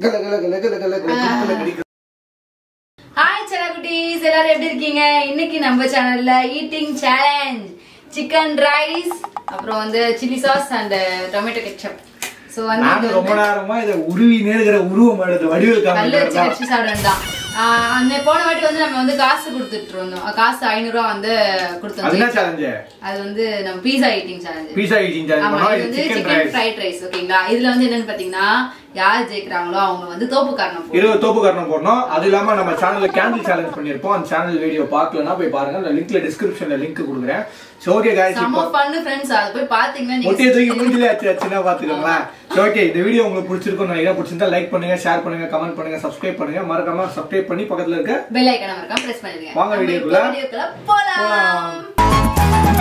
கல கல கல கல கல கல கல கடிக்க ஹாய் குட்டீஸ் எல்லாரும் எப்படி இருக்கீங்க இன்னைக்கு நம்ம சேனல்ல ஈட்டிங் சேலஞ்ச் சிக்கன் ரைஸ் அப்புறம் வந்து chilli sauce and tomato ketchup so வந்து நாங்க இது ரொம்ப நேரமா இதை உருவி நேருகிற உருவம் எடுத்து வடிவில் கல்லு வச்சு காமிக்கிறதா வச்சு சாப்பிடணும் தான் ஆஹ் அந்த போன வாட்டி வந்து நம்ம வந்து காசு கொடுத்துட்டு இருந்தோம் காசு ஐநூறு ரூபா வந்து அது கொடுத்தோம் என்ன சேலஞ்சு அது வந்து நம்ம pizza eating challenge pizza eating challenge ஆமா பண்ணோம் இது இது வந்து chicken chicken rice fried rice ஓகேங்களா இதுல வந்து என்னன்னு பாத்தீங்கன்னா யார் ஜெயிக்கிறாங்களோ அவங்க வந்து தோப்பு காரணம் இருபது தோப்பு காரணம் போடணும் அது இல்லாம நம்ம சேனல்ல கேண்டில் சேலஞ்ச் பண்ணிருப்போம் அந்த சேனல் வீடியோ பார்க்கலன்னா போய் பாருங்க அந்த லிங்க்ல டிஸ்கிரிப்ஷன்ல லிங்க் கொடுக்குறேன் சோ ஓகே गाइस செம்ம இப்போ பண்ணு ஃப்ரெண்ட்ஸ் அதை போய் பாத்தீங்கன்னா ஒட்டிய நீங்க தூக்கி மூஞ்சில ஆச்சு ஆச்சுன்னா பாத்துக்கோங்களேன் சரி ஓகே இந்த வீடியோ உங்களுக்கு பிடிச்சிருக்கும் நினைக்கிறேன் பிடிச்சிருந்தா லைக் பண்ணுங்க ஷேர் பண்ணுங்க கமெண்ட் பண்ணுங்க சப்ஸ்கிரைப் பண்ணுங்க மறக்காம சப்ஸ்கிரைப் பண்ணி பக்கத்துல இருக்க பெல் ஐக்கனை மறக்காம பிரஸ் பண்ணிடுங்க வாங்க நம்ம வீடியோக்குள்ள. இப்போ வீடியோக்குள்ள போலாம் போலாம்.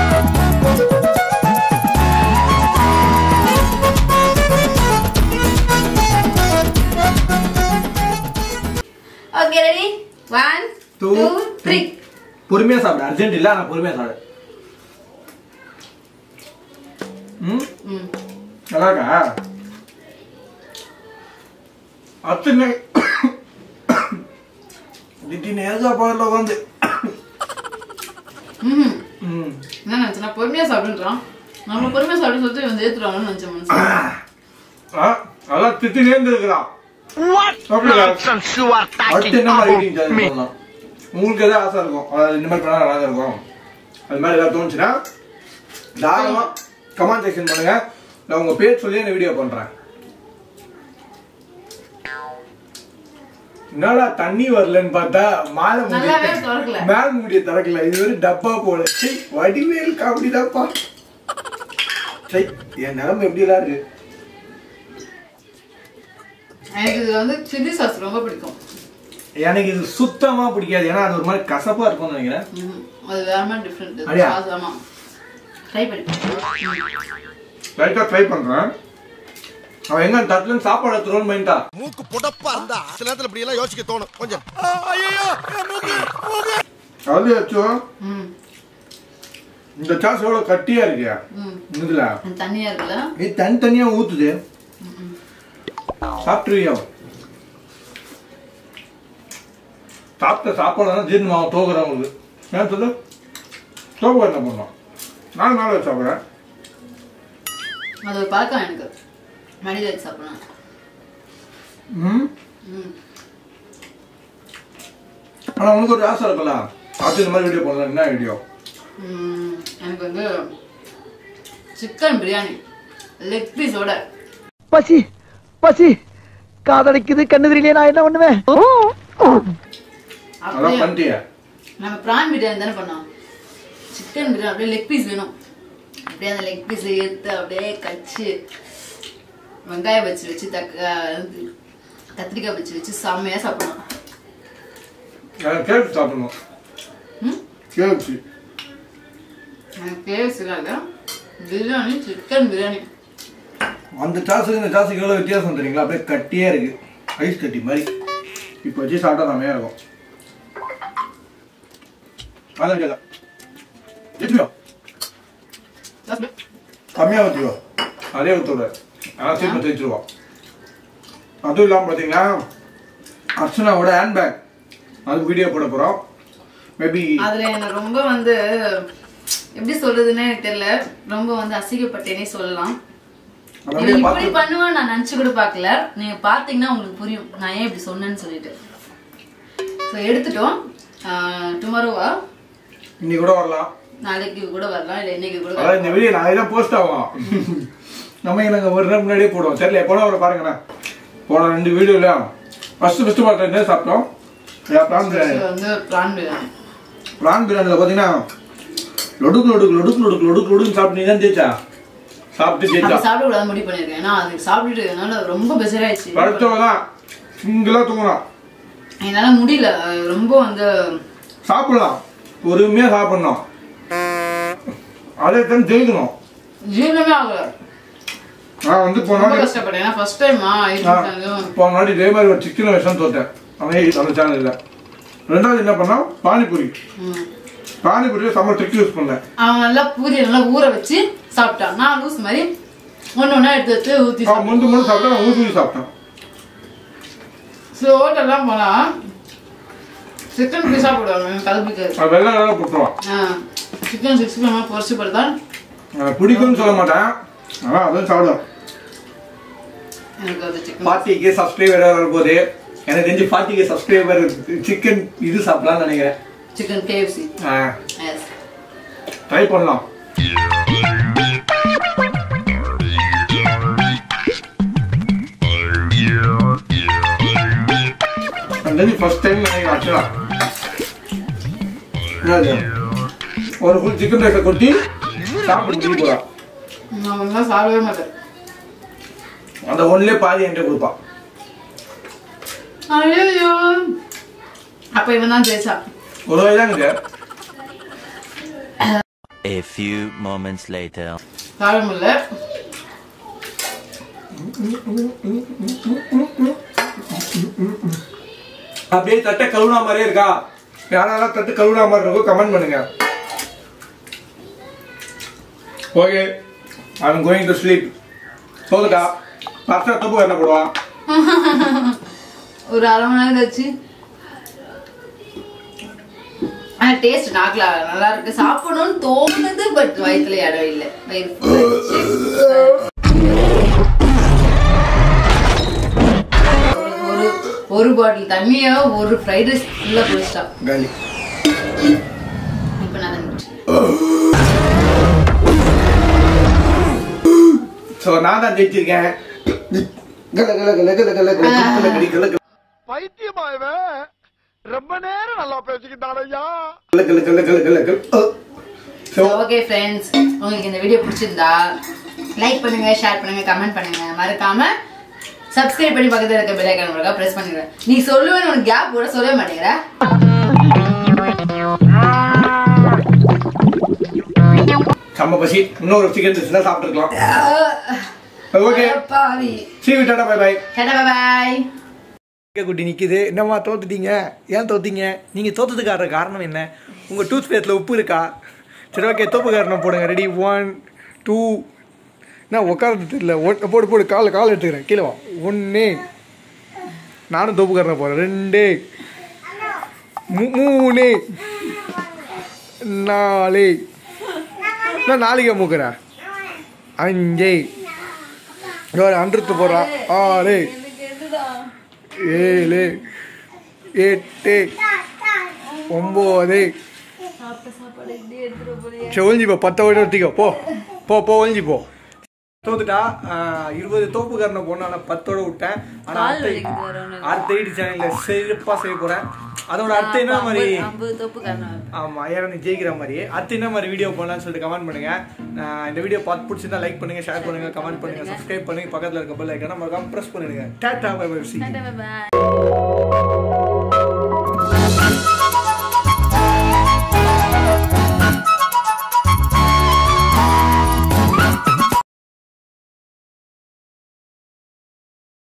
Okay ready one two Two, three பொறுமையா சாப்பிடு அர்ஜென்ட் இல்ல ஆனா பொறுமையா சாப்பிடு ம் ம் நல்லா இருக்கா அத்தனை திடீர்னு ஏதோ பகல்ல வந்து ம் ம் என்ன நினைச்சேன் பொறுமையா சாப்பிடுறான் நம்ம பொறுமையா சாப்பிட்டு சொல்லிட்டு இவன் ஏத்துறான்னு நினைச்சேன் மனசு ஆ, அதான் திட்டினே இருந்திருக்கிறான் Okay, guys. Nonsense you are அடுத்து talking என்ன மாதிரி about eating challenge me. பண்ணலாம்? உங்களுக்கு எதாவது ஆசை இருக்கும் அதாவது இந்த மாதிரி பண்ணா நல்லா தான் இருக்கும் அது மாதிரி ஏதாவது தோணுச்சுன்னா தாராளமா கமெண்ட் செக்ஷன் பண்ணுங்க நான் உங்க பேர் சொல்லி இந்த வீடியோ பண்றேன் என்னடா தண்ணி வரலன்னு பார்த்தா மாலை நல்லாவே திறக்கல. முடிய மேல் முடிய திறக்கல இது ஒரு டப்பா போல சை வடிவேல் காமெடிதாப்பா சை என் நிலைமை எப்படிலாம் இருக்கு எனக்கு இது வந்து சில்லி சாஸ் ரொம்ப பிடிக்கும் எனக்கு இது சுத்தமா பிடிக்காது ஏன்னா அது ஒரு மாதிரி கசப்பா இருக்கும்னு நினைக்கிறேன் ம், அது வேற மாதிரி டிஃப்ரெண்ட் அப்படியா? சாஸ் ஆமா ட்ரை பண்ணி லைட்டா ட்ரை பண்றேன் அவன் எங்க தட்டுல இருந்து சாப்பாடு எடுத்துருவோம் பண்ணிட்டா மூக்கு புடப்பா இருந்தா சில நேரத்துல இப்படி எல்லாம் யோசிக்க தோணும் கொஞ்சம் அது வச்சோ ம் இந்த சாஸ் எவ்வளவு கட்டியா இருக்கியா ம் இதுல அந்த தண்ணியா இருக்குல்ல இது தனித்தனியா ஊத்துது சாப்பிட்டுருவியா சாப்பிட்ட சாப்பாடு தான் ஜீரணமாகும் தோக்குறவங்களுக்கு ஏன் சொல்லு தோக்கு என்ன பண்ணோம் நான் நாள் வச்சு சாப்பிட்றேன் அது ஒரு பழக்கம் எனக்கு மனித வச்சு சாப்பிடணும் ம் ம் ஆனா உனக்கு ஒரு ஆசை இருக்குல்ல அடுத்து இந்த மாதிரி வீடியோ பண்ணலாம் என்ன வீடியோ ம், எனக்கு வந்து சிக்கன் பிரியாணி லெக் பீஸோட பசி பசி காதலிக்குது கண்ணு தெரியலையே நான் என்ன பண்ணுவேன் அதான் அப்படியே பண்ணிட்டியா நம்ம ப்ரான் பிரியாணி தானே பண்ணோம் சிக்கன் பிரியாணி அப்படியே லெக் பீஸ் வேணும் அப்படியே அந்த லெக் பீஸ் எடுத்து அப்படியே கச்சு வெங்காயம் வச்சு வச்சு தக்க கத்திரிக்காய் வச்சு வச்சு செம்மையா சாப்பிடணும் எனக்கு கேட்டு சாப்பிடணும் ம் கேஎஃப்சி எனக்கு கேவசிக்காக பிரியாணி சிக்கன் பிரியாணி அந்த சாஸுக்கு இந்த சாஸுக்கு எவ்வளோ வித்தியாசம் தெரியுங்களா அப்படியே கட்டியே இருக்கு ஐஸ் கட்டி மாதிரி இப்போ வச்சு சாப்பிட்டா செம்மையாக இருக்கும் அதான் கேட்க வச்சுக்கோ கம்மியாக ஊற்றிக்கோ அதே ஊற்றோட ஆனால் சீக்கிரம் தேய்ச்சிருவோம் அதுவும் இல்லாமல் பார்த்தீங்கன்னா அர்ச்சனாவோட ஹேண்ட்பேக் அது வீடியோ போட போகிறோம் மேபி அதுல என்ன ரொம்ப வந்து எப்படி சொல்றதுன்னே எனக்கு தெரியல ரொம்ப வந்து அசிங்கப்பட்டேனே சொல்லலாம் அப்படியே இவன் இப்படி பார்த்து பண்ணுவான்னு நான் நினைச்சு கூட பார்க்கல நீங்க பாத்தீங்கன்னா உங்களுக்கு புரியும் நான் ஏன் இப்படி சொன்னேன்னு சொல்லிட்டு ஸோ எடுத்துட்டோம் டுமாரோவா இன்னைக்கு கூட வரலாம் நாளைக்கு கூட வரலாம் இல்ல இன்னைக்கு கூட அதான் இந்த வீடியோ நாளைக்கு தான் போஸ்ட் ஆகும் நம்ம நாங்கள் ஒரு நாள் முன்னாடியே போடுவோம் தெரியல எப்போனா ஒரு பாருங்கண்ணா போன ரெண்டு வீடியோல ஃபர்ஸ்ட் ஃபர்ஸ்ட் பார்த்து என்ன சாப்பிட்டோம் ஏன் ப்ரான் பிரியாணி இது வந்து பிரான் பிரியாணி ப்ரான் பிரியாணியில் பார்த்தீங்கன்னா லொடுக்கு லொடுக்கு லொடுக்கு லொடுக்கு லொடுக்கு லொடுக்கு சாப்பிட்டு நீ தான் தேய்ச்சா சாப்பிட்டு அப்படி தேய்ச்சா சாப்பிட கூடாது முடிவு பண்ணிருக்கேன் ஏன்னா அது சாப்பிட்டுட்டு என்னால ரொம்ப பெசராயிடுச்சு படுத்தவ தான் சிங்கிளாக தூங்கலாம் என்னால முடியல அஹ் ரொம்ப வந்து சாப்பிடலாம் பொறுமையாக சாப்பிடணும் அதே தான் ஜெயிக்கணும் ஜீரணமே ஆகல நான் வந்து போன ரொம்ப வாட்டி கஷ்டப்பட்டேன் ஏன்னா ஃபர்ஸ்ட் டைமா நான் போன வாட்டி இதே மாதிரி ஒரு சிக்கன் விஷம் தோட்டேன் அவன் அந்த சேனலில் ரெண்டாவது என்ன பண்ணா பானிபூரி பானிபூரியை செம்ம ட்ரிக் யூஸ் பண்ணேன் அவன் நல்லா பூரியை நல்லா ஊற வச்சு சாப்பிட்டான் நான் லூஸ் மாதிரி ஒண்ணு ஒண்ணா எடுத்து எடுத்து ஊத்தி அவன் முந்து முந்து சாப்பிட்டா நான் ஊற்றி ஊற்றி சாப்பிட்டேன் சில ஹோட்டல்லாம் போனா சிக்கன் பீஸா போடுவாங்க கலப்பிக்கு அது வெள்ளை கலரில் போட்டுருவான் சிக்கன் சிக்ஸ்டி ஃபைவ் பொரிச்சு போடுறதா எனக்கு பிடிக்கும்னு சொல்ல மாட்டேன் ஆனால் அதுவும் சாப்பிடுவேன் எனக்கு அது சிக்கன் ஃபார்ட்டிக்கு சப்ஸ்கிரைபர் வரும்போது எனக்கு தெரிஞ்சு ஃபார்ட்டிக்கு சப்ஸ்கிரைபர் சிக்கன் இது சாப்பிடலாம்னு நினைக்கிறேன் சிக்கன் கேஎஃப்சி எஸ் ட்ரை பண்ணலாம் அது ஃபர்ஸ்ட் டைம் நினைக்கிறேன் ஆக்சுவலா என்னது ஒரு ஃபுல் சிக்கன் ரைஸை கொட்டி சாப்பிட்டு முடிக்க போகிறான் நான் ஒன்றும் சாப்பிடவே மாட்டேன் அந்த ஒன்றுலேயே பாதி என்கிட்ட கொடுப்பான் ஐயோ அப்ப இவன் தான் ஜெயிச்சான் ஒரு வயது தான் இருக்கு A few moments later. சாப்பிட முடியல அப்படியே தட்டை கழுவுனா மாதிரியே இருக்கா யாரெல்லாம் தட்டு கழுவுனா மாதிரி இருக்கோ கமெண்ட் பண்ணுங்க okay I'm going to sleep போதுக்கா பர்சா தப்பு என்ன போடுவான் ஒரு அரை மணி நேரம் கழிச்சு ஆனா டேஸ்ட் நாக்குல நல்லா இருக்கு சாப்பிடணும்னு தோணுது பட் வயித்துல இடம் இல்லை வயிறு full ஆயிடுச்சு. ஒரு ஒரு பாட்டில் தண்ணிய ஒரு ஃப்ரைட் ரைஸ் ஃபுல்லா குடிச்சிட்டான் காலி இப்ப நான் நினைச்சேன். ஸோ நான் தான் ஜெயிச்சிருக்கேன் கல கல கல கல கல கல கல கல கல கல பைத்தியமா இவன் ரொம்ப நேரம் நல்லா பேசிக்கிட்டான் ஐயா கல கல கல கல கல கல ஸோ ஓகே ஃப்ரெண்ட்ஸ் உங்களுக்கு இந்த வீடியோ பிடிச்சிருந்தா லைக் பண்ணுங்க ஷேர் பண்ணுங்க கமெண்ட் பண்ணுங்க மறக்காம சப்ஸ்கிரைப் பண்ணி பக்கத்துல இருக்க பெல் ஐக்கான் முருகா பிரஸ் பண்ணுங்க நீ சொல்லுவேன்னு உனக்கு கேப் கூட சொல்லவே மாட்டேங்கிற செம்ம பசி இன்னொரு சிக்கன் டிஷ்லாம் சாப்பிட்டுருக்கலாம் ஓகே பாவி சீ விட்டாடா பை பை டாடா பாய் குட்டி நிற்கிது என்னம்மா தோத்துட்டீங்க ஏன் தோத்தீங்க நீங்கள் தோத்ததுக்கான காரணம் என்ன உங்கள் டூத் பேஸ்ட்டில் உப்பு இருக்கா சரி ஓகே தோப்பு காரணம் போடுங்க ரெடி ஒன் டூ என்ன உட்காரது தெரியல ஒன் போடு போடு கால் கால் எடுத்துக்கிறேன் கீழே வா ஒன்று நானும் தோப்பு காரணம் போடுறேன் ரெண்டு மூ- மூணு நாலு நான் நாளைக்கு மூக்குறேன் அஞ்சு ஒரு அன்றத்து போடுறான் ஆறு ஏழு எட்டு ஒம்பது சரி ஒழிஞ்சி போ பத்தை விட எடுத்துக்கோ போ போ போ ஒழிஞ்சி போ தோத்துட்டா ஆஹ், இருபது தோப்பு காரணம் போனோம் ஆனால் பத்தோட விட்டேன் ஆனால் அடுத்த அடுத்த ஐடி சேனலில் சிறப்பாக செய்ய போகிறேன் அதோட அடுத்த என்ன மாதிரி ஐம்பது தோப்பு காரணம் ஆமாம் ஏன்னா நீ ஜெயிக்கிற மாதிரி அடுத்து என்ன மாதிரி வீடியோ போடலாம்னு சொல்லிட்டு கமெண்ட் பண்ணுங்க ஆஹ், இந்த வீடியோ பார்த்து பிடிச்சிருந்தா லைக் பண்ணுங்க ஷேர் பண்ணுங்க கமெண்ட் பண்ணுங்க சப்ஸ்கிரைப் பண்ணுங்க பக்கத்தில் இருக்க பெல் ஐக்கான மறக்காம ப்ரெஸ் பண்ணுங்க டாட்டா பை பை பாய்